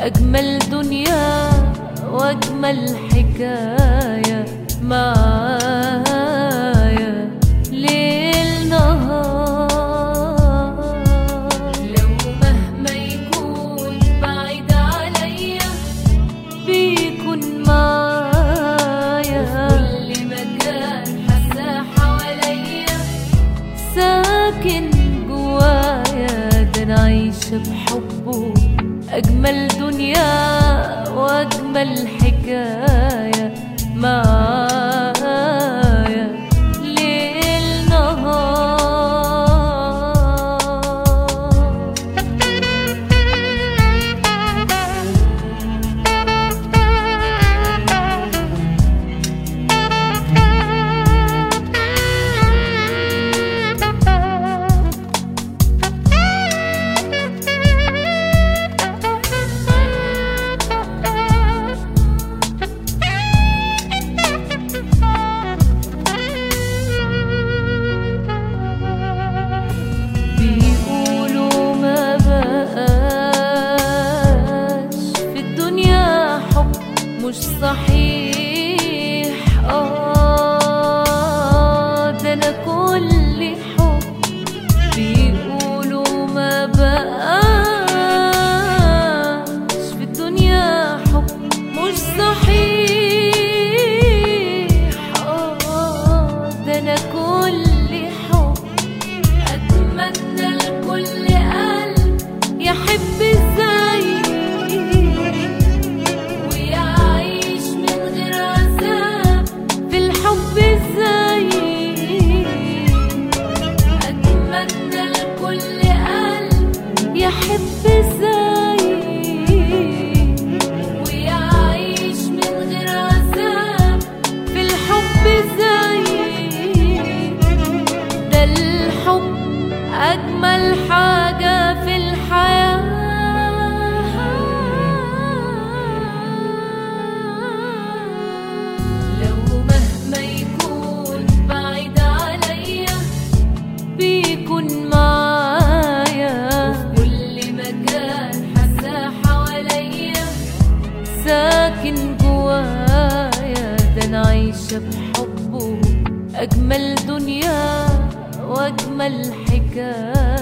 أجمل دنيا وأجمل حكاية معايا ليل نهار لو مهما يكون بعيد عليا بيكون معايا في كل مكان حاسة حواليا ساكن جوايا ده انا عايشة بحبه أجمل دنيا وأجمل حكاية معايا ليل نهار بيقولوا ما بقاش في الدنيا حب مش صحيح اه ده انا كل حب بيقولوا ما بقاش في الدنيا حب مش صحيح اه ده انا كل حب أتمنى لكل قلب يحب زيي ويعيش من غير عذاب في الحب زيي أتمنى لكل قلب يحب زيي ويعيش من غير عذاب في الحب زيي ده الحب أجمل حاجة في الحياة لو مهما يكون بعيد عليا بيكون معايا في كل مكان حاسة حواليا ساكن جوايا ده انا عايشة بحبه أجمل دنيا وأجمل حكاية